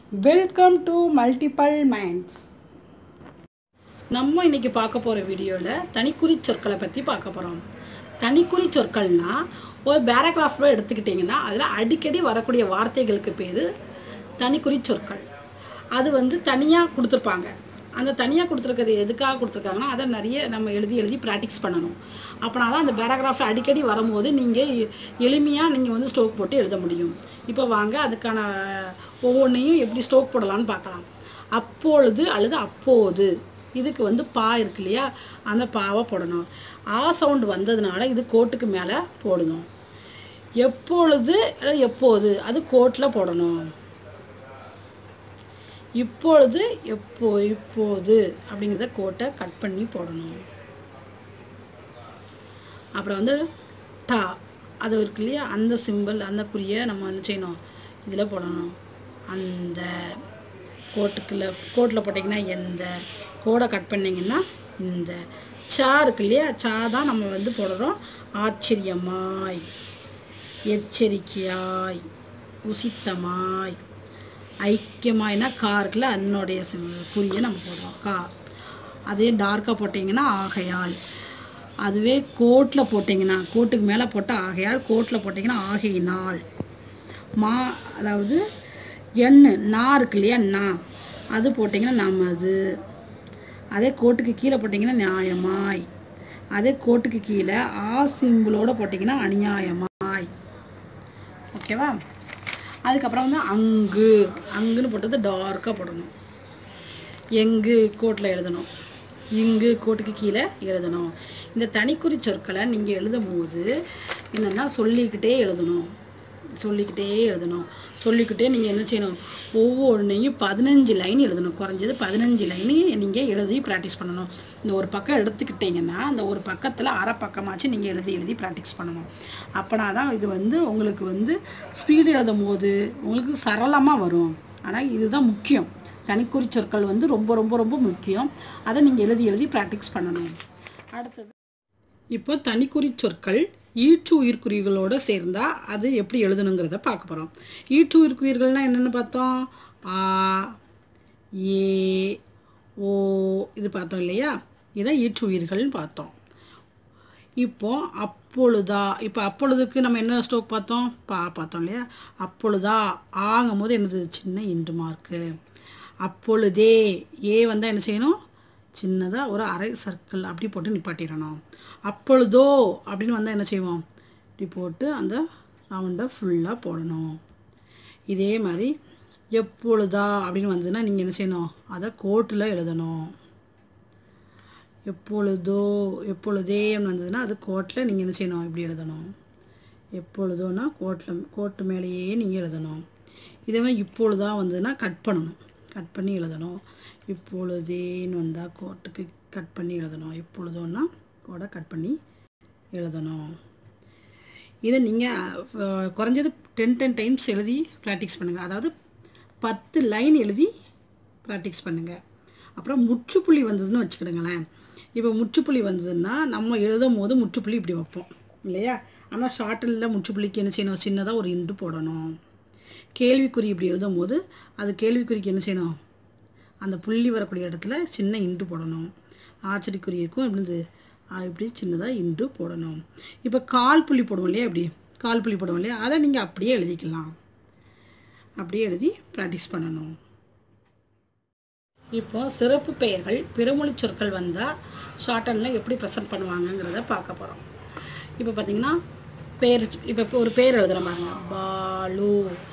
welcome to multiple minds நம்ம இன்னைக்கு பார்க்க போகிற வீடியோவில் தனிக்குறி சொற்களை பற்றி பார்க்க போகிறோம் தனிக்குறி சொற்கள்னா ஒரு பேராகிராஃபில் எடுத்துக்கிட்டிங்கன்னா அதில் அடிக்கடி வரக்கூடிய வார்த்தைகளுக்கு பேர் தனிக்குறி சொற்கள் அது வந்து தனியாக கொடுத்துருப்பாங்க அந்த தனியாக கொடுத்துருக்கிறது எதுக்காக கொடுத்துருக்காங்கன்னா அதை நிறைய நம்ம எழுதி எழுதி ப்ராக்டிஸ் பண்ணணும் அப்போனா தான் அந்த பேராகிராஃபில் அடிக்கடி வரும்போது நீங்கள் எளிமையாக நீங்கள் வந்து ஸ்டோக் போட்டு எழுத முடியும் இப்போ வாங்க அதுக்கான ஒவ்வொன்றையும் எப்படி ஸ்டோக் போடலான்னு பார்க்கலாம் அப்பொழுது அல்லது அப்போது இதுக்கு வந்து பா இருக்கு இல்லையா அந்த பாவை போடணும் ஆ சவுண்ட் வந்ததுனால இது கோட்டுக்கு மேலே போடணும் எப்பொழுது அல்லது எப்போது அது கோட்டில் போடணும் இப்பொழுது எப்போ இப்போது அப்படிங்கிறத கோட்டை கட் பண்ணி போடணும் அப்புறம் வந்து டா அது இருக்கு இல்லையா அந்த சிம்பிள் அந்த குறியை நம்ம என்ன செய்யணும் இதில் போடணும் அந்த கோட்டுக்குள்ள கோட்டில் போட்டிங்கன்னா எந்த கோடை கட் பண்ணிங்கன்னா இந்த சா இருக்கு இல்லையா சா தான் நம்ம வந்து போடுறோம் ஆச்சரியமாய் எச்சரிக்கையாய் உசித்தமாய் ஐக்கியமாய்னா கா இருக்குல்ல அதனுடைய சி- குறியை நம்ம போடுறோம் கா அதே டார்க்காக போட்டிங்கன்னா ஆகையால் அதுவே கோட்டில் போட்டிங்கன்னா கோட்டுக்கு மேலே போட்டால் ஆகையால் கோட்டில் போட்டிங்கன்னா ஆகையினால் மா அதாவது எண்ணு நா இருக்கு இல்லையா நா அது போட்டிங்கன்னா நமது அதே கோட்டுக்கு கீழே போட்டிங்கன்னா நியாயமாய் அதே கோட்டுக்கு கீழே ஆ சிம்பிளோட போட்டிங்கன்னா அநியாயமாய் ஓகேவா அதுக்கப்புறம் வந்து அங்கு அங்குன்னு போட்டது டார்க்காக போடணும் எங்கு கோட்டில் எழுதணும் இங்கு கோட்டுக்கு கீழே எழுதணும் இந்த தனிக்குறி சொற்களை நீங்கள் எழுதும் போது என்னென்னா சொல்லிக்கிட்டே எழுதணும் சொல்லிக்கிட்டே எழுதணும் சொல்லிக்கிட்டே நீங்கள் என்ன செய்யணும் ஒவ்வொன்றையும் பதினஞ்சு லைன் எழுதணும் குறைஞ்சது பதினஞ்சு லைனு நீங்கள் எழுதி ப்ராக்டிஸ் பண்ணணும் இந்த ஒரு பக்கம் எடுத்துக்கிட்டிங்கன்னா அந்த ஒரு பக்கத்தில் அரை பக்கமாச்சு நீங்கள் எழுதி எழுதி ப்ராக்டிஸ் பண்ணணும் அப்போனா தான் இது வந்து உங்களுக்கு வந்து ஸ்பீடு எழுதும் போது உங்களுக்கு சரளமாக வரும் ஆனால் இதுதான் முக்கியம் தனிக்குறி சொற்கள் வந்து ரொம்ப ரொம்ப ரொம்ப முக்கியம் அதை நீங்கள் எழுதி எழுதி ப்ராக்டிஸ் பண்ணணும் அடுத்தது இப்போ தனிக்குறி சொற்கள் ஈற்று உயிர்க்குறிகளோடு சேர்ந்தா அது எப்படி எழுதணுங்கிறத பார்க்க போகிறோம் ஈற்று உயிர்க்குறிகள்னால் என்னென்னு பார்த்தோம் ஆ ஏ ஓ இது பார்த்தோம் இல்லையா இதான் ஈற்று உயிர்கள்னு பார்த்தோம் இப்போ அப்பொழுதா இப்போ அப்பொழுதுக்கு நம்ம என்ன ஸ்டோக் பார்த்தோம் பா பார்த்தோம் இல்லையா அப்பொழுதா ஆகும் போது என்னது சின்ன இண்டு மார்க்கு அப்பொழுதே ஏ வந்தால் என்ன செய்யணும் சின்னதாக ஒரு அரை சர்க்கிள் அப்படி போட்டு நிப்பாட்டிடணும் அப்பொழுதோ அப்படின்னு வந்தால் என்ன செய்வோம் இப்படி போட்டு அந்த ரவுண்டை ஃபுல்லாக போடணும் இதே மாதிரி எப்பொழுதா அப்படின்னு வந்ததுன்னா நீங்கள் என்ன செய்யணும் அதை கோட்டில் எழுதணும் எப்பொழுதோ எப்பொழுதே வந்ததுன்னா அது கோட்டில் நீங்கள் என்ன செய்யணும் இப்படி எழுதணும் எப்பொழுதோனா கோட்டில் கோட்டு மேலேயே நீங்கள் எழுதணும் இதே மாதிரி இப்பொழுதா வந்ததுன்னா கட் பண்ணணும் கட் பண்ணி எழுதணும் இப்பொழுதேன்னு வந்தால் கோட்டுக்கு கட் பண்ணி எழுதணும் எப்பொழுதோன்னா கோடை கட் பண்ணி எழுதணும் இதை நீங்கள் குறைஞ்சது டென் டென் டைம்ஸ் எழுதி ப்ராக்டிஸ் பண்ணுங்கள் அதாவது பத்து லைன் எழுதி ப்ராக்டிஸ் பண்ணுங்கள் அப்புறம் முற்றுப்புள்ளி வந்ததுன்னு வச்சுக்கிடுங்களேன் இப்போ முற்றுப்புள்ளி வந்ததுன்னா நம்ம எழுதும் போது முற்றுப்புள்ளி இப்படி வைப்போம் இல்லையா ஆனால் ஷார்ட்டில் முற்றுப்புள்ளிக்கு என்ன செய்யணும் சின்னதாக ஒரு இண்டு போடணும் கேள்விக்குறி இப்படி எழுதும் போது அது கேள்விக்குறிக்கு என்ன செய்யணும் அந்த புள்ளி வரக்கூடிய இடத்துல சின்ன இண்டு போடணும் ஆச்சரியக்குறிக்கும் எப்படி இப்படி சின்னதாக இண்டு போடணும் இப்போ கால் புள்ளி போடுவோம் இல்லையா இப்படி கால் புள்ளி போடுவோம் இல்லையா அதை நீங்கள் அப்படியே எழுதிக்கலாம் அப்படியே எழுதி ப்ராக்டிஸ் பண்ணணும் இப்போ சிறப்பு பெயர்கள் பிறமொழி சொற்கள் வந்தால் ஷார்ட்டனில் எப்படி ப்ரெசென்ட் பண்ணுவாங்கங்கிறத பார்க்க போகிறோம் இப்போ பார்த்தீங்கன்னா பேர் இப்போ இப்போ ஒரு பேர் எழுதுகிற பாருங்க பாலு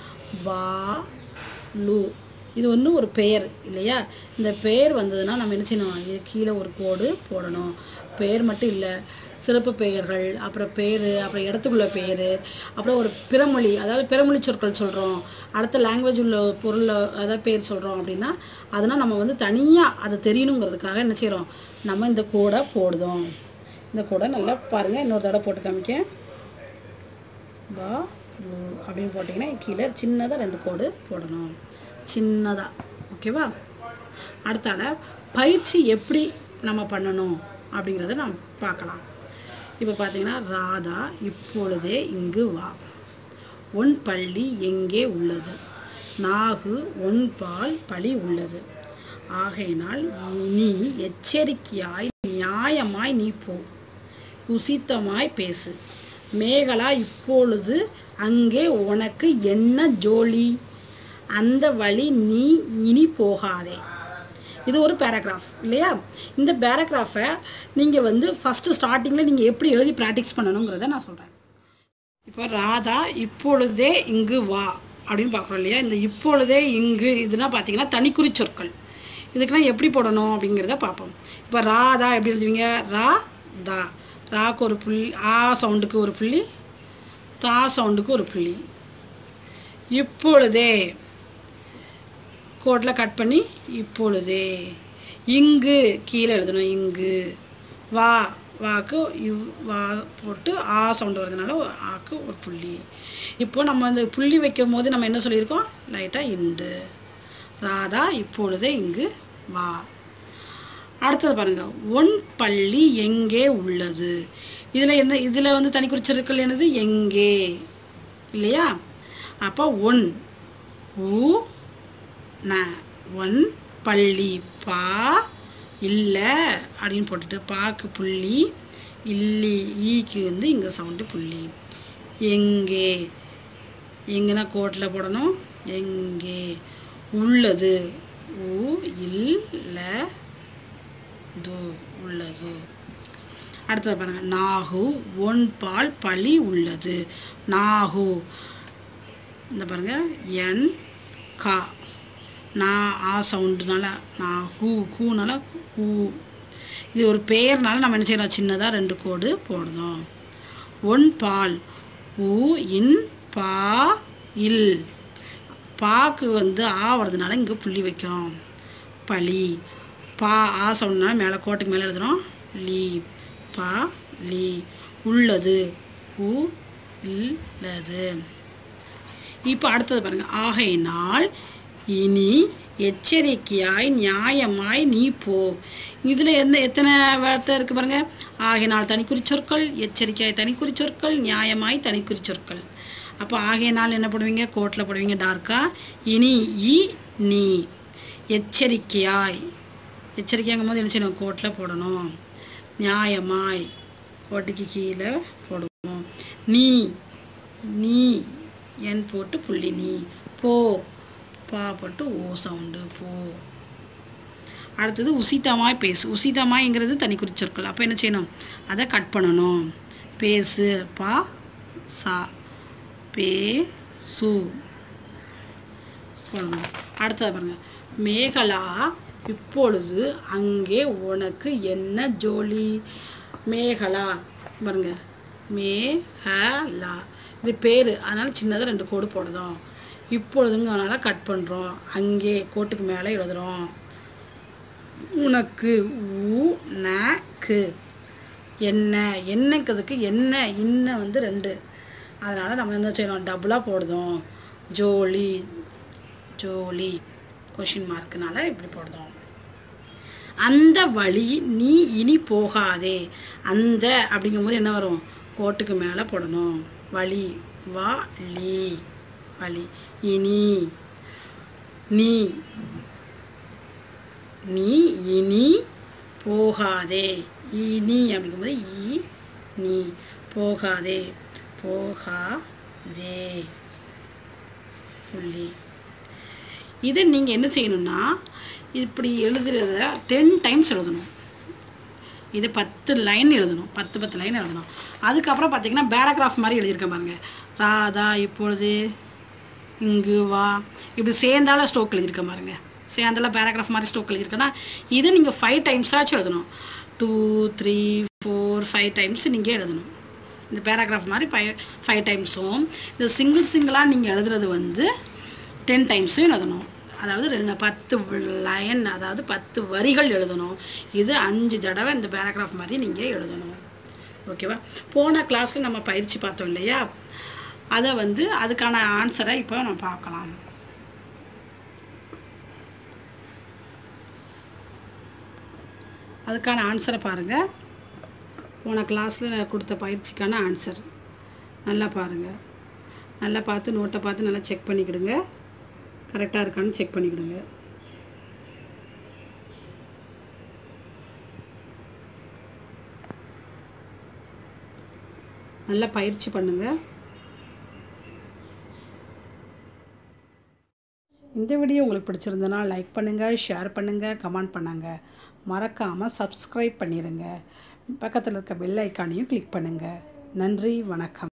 பாலு இது ஒன்று ஒரு பெயர் இல்லையா இந்த பெயர் வந்ததுன்னா நம்ம என்ன செய்யணும் இது கீழே ஒரு கோடு போடணும் பெயர் மட்டும் இல்லை சிறப்பு பெயர்கள் அப்புறம் பேர் அப்புறம் இடத்துக்குள்ள பேர் அப்புறம் ஒரு பிறமொழி அதாவது பிறமொழி சொற்கள் சொல்கிறோம் அடுத்த லாங்குவேஜ் உள்ள பொருள் அதாவது பேர் சொல்கிறோம் அப்படின்னா அதனால் நம்ம வந்து தனியாக அதை தெரியணுங்கிறதுக்காக என்ன செய்கிறோம் நம்ம இந்த கோடை போடுதோம் இந்த கோடை நல்லா பாருங்கள் இன்னொரு தடவை போட்டு காமிக்க பா லு அப்படின்னு போட்டிங்கன்னா கீழே சின்னதாக ரெண்டு கோடு போடணும் சின்னதாக ஓகேவா அடுத்தால பயிற்சி எப்படி நம்ம பண்ணணும் அப்படிங்கிறத நாம் பார்க்கலாம் இப்போ பார்த்தீங்கன்னா ராதா இப்பொழுதே இங்கு வா உன் பள்ளி எங்கே உள்ளது நாகு ஒன்பால் பழி உள்ளது ஆகையினால் நீ எச்சரிக்கையாய் நியாயமாய் நீ போ உசித்தமாய் பேசு மேகலா இப்பொழுது அங்கே உனக்கு என்ன ஜோலி அந்த வழி நீ இனி போகாதே இது ஒரு பேராகிராஃப் இல்லையா இந்த பேராகிராஃபை நீங்கள் வந்து ஃபஸ்ட்டு ஸ்டார்டிங்கில் நீங்கள் எப்படி எழுதி ப்ராக்டிஸ் பண்ணணுங்கிறத நான் சொல்கிறேன் இப்போ ராதா இப்பொழுதே இங்கு வா அப்படின்னு பார்க்குறோம் இல்லையா இந்த இப்பொழுதே இங்கு இதுனா பார்த்தீங்கன்னா தனிக்குறி சொற்கள் இதுக்கெல்லாம் எப்படி போடணும் அப்படிங்கிறத பார்ப்போம் இப்போ ராதா எப்படி எழுதுவீங்க ரா தா ராக்கு ஒரு புள்ளி ஆ சவுண்டுக்கு ஒரு புள்ளி தா சவுண்டுக்கு ஒரு புள்ளி இப்பொழுதே கோட்டில் கட் பண்ணி இப்பொழுதே இங்கு கீழே எழுதணும் இங்கு வா வாக்கு இவ் வா போட்டு ஆ சவுண்டு வரதுனால ஆக்கு ஒரு புள்ளி இப்போ நம்ம அந்த புள்ளி வைக்கும் போது நம்ம என்ன சொல்லியிருக்கோம் லைட்டாக இண்டு ராதா இப்பொழுதே இங்கு வா அடுத்தது பாருங்க ஒன் பள்ளி எங்கே உள்ளது இதில் என்ன இதில் வந்து தனி குறிச்சிருக்கள் என்னது எங்கே இல்லையா அப்போ ஒன் ஊ ந ஒன் பள்ளி பா இல்லை அப்படின்னு போட்டுட்டு பாக்கு புள்ளி இல்லி ஈக்கு வந்து இங்கே சவுண்டு புள்ளி எங்கே எங்கன்னா கோட்டில் போடணும் எங்கே உள்ளது உ இல்ல து உள்ளது அடுத்தது பாருங்க நாகு ஒன் பால் பழி உள்ளது நாகு இந்த பாருங்க என் கா நான் ஆ சவுண்டுனால நான் ஹூ ஹூனால ஹூ இது ஒரு பெயர்னால நம்ம என்ன செய்யறோம் சின்னதாக ரெண்டு கோடு போடுறோம் ஒன் பால் ஊ இன் பா இல் பாக்கு வந்து ஆ வர்றதுனால இங்கே புள்ளி வைக்கிறோம் பழி பா ஆ சவுண்ட்னால மேலே கோட்டுக்கு மேலே எழுதுகிறோம் லீ பா லீ உள்ளது உ இல்லது இப்போ அடுத்தது பாருங்க ஆகையினால் இனி எச்சரிக்கையாய் நியாயமாய் நீ போ இதில் எந்த எத்தனை வார்த்தை இருக்குது பாருங்க ஆகையினால் தனிக்குறி சொற்கள் எச்சரிக்கையாய் தனிக்குறி சொற்கள் நியாயமாய் தனிக்குறி சொற்கள் அப்போ ஆகையினால் என்ன போடுவீங்க கோட்டில் போடுவீங்க டார்க்கா இனி இ நீ எச்சரிக்கையாய் எச்சரிக்கையாங்கும் போது என்ன செய்யணும் கோட்டில் போடணும் நியாயமாய் கோட்டுக்கு கீழே போடுவோம் நீ நீ என் போட்டு புள்ளி நீ போ பா போட்டு ஓ சவுண்டு போ அடுத்தது உசிதமாய் பேசு உசிதமாய்ங்கிறது தனி குறிச்சொற்கள் அப்போ என்ன செய்யணும் அதை கட் பண்ணணும் பேசு பா சா பே சு போடணும் அடுத்தது பாருங்க மேகலா இப்பொழுது அங்கே உனக்கு என்ன ஜோலி மேகலா பாருங்க மேகலா இது பேர் அதனால் சின்னதாக ரெண்டு கோடு போடுறோம் இப்பொழுதுங்க அதனால் கட் பண்ணுறோம் அங்கே கோட்டுக்கு மேலே எழுதுகிறோம் உனக்கு உனக்கு என்ன என்னங்கிறதுக்கு என்ன இன்ன வந்து ரெண்டு அதனால் நம்ம என்ன செய்யணும் டபுளாக போடுதோம் ஜோலி ஜோலி கொஷின் மார்க்குனால இப்படி போடுதோம் அந்த வழி நீ இனி போகாதே அந்த அப்படிங்கும்போது என்ன வரும் கோட்டுக்கு மேலே போடணும் வழி வா லி வழி இனி நீ நீ இனி போகாதே இனி அப்படிங்கும்போது ஈ நீ போகாதே போகாதே புள்ளி இதை நீங்கள் என்ன செய்யணும்னா இப்படி எழுதுறத டென் டைம்ஸ் எழுதணும் இது பத்து லைன் எழுதணும் பத்து பத்து லைன் எழுதணும் அதுக்கப்புறம் பார்த்தீங்கன்னா பேராகிராஃப் மாதிரி எழுதியிருக்கேன் பாருங்க ராதா இப்பொழுது இங்கு வா இப்படி சேர்ந்தால ஸ்டோக் எழுதியிருக்கேன் பாருங்க சேர்ந்தால பேராகிராஃப் மாதிரி ஸ்டோக் எழுதியிருக்கேன்னா இதை நீங்கள் ஃபைவ் டைம்ஸாச்சும் எழுதணும் two three four five times நீங்கள் எழுதணும் இந்த பேராகிராஃப் மாதிரி ஃபைவ் ஃபைவ் டைம்ஸும் இந்த சிங்கிள் சிங்கிளாக நீங்கள் எழுதுறது வந்து டென் டைம்ஸும் எழுதணும் அதாவது ரெண்டு பத்து லைன் அதாவது பத்து வரிகள் எழுதணும் இது அஞ்சு தடவை இந்த பேராகிராஃப் மாதிரி நீங்கள் எழுதணும் ஓகேவா போன கிளாஸில் நம்ம பயிற்சி பார்த்தோம் இல்லையா அதை வந்து அதுக்கான ஆன்சரை இப்போ நம்ம பார்க்கலாம் அதுக்கான ஆன்சரை பாருங்கள் போன கிளாஸில் நான் கொடுத்த பயிற்சிக்கான ஆன்சர் நல்லா பாருங்கள் நல்லா பார்த்து நோட்டை பார்த்து நல்லா செக் பண்ணிக்கிடுங்க கரெக்டாக இருக்கான்னு செக் பண்ணிக்கிடுங்க நல்லா பயிற்சி பண்ணுங்கள் இந்த வீடியோ உங்களுக்கு பிடிச்சிருந்தனா லைக் பண்ணுங்கள் ஷேர் பண்ணுங்கள் கமெண்ட் பண்ணுங்கள் மறக்காமல் சப்ஸ்கிரைப் பண்ணிடுங்க பக்கத்தில் இருக்க பெல் ஐக்கானையும் கிளிக் பண்ணுங்கள் நன்றி வணக்கம்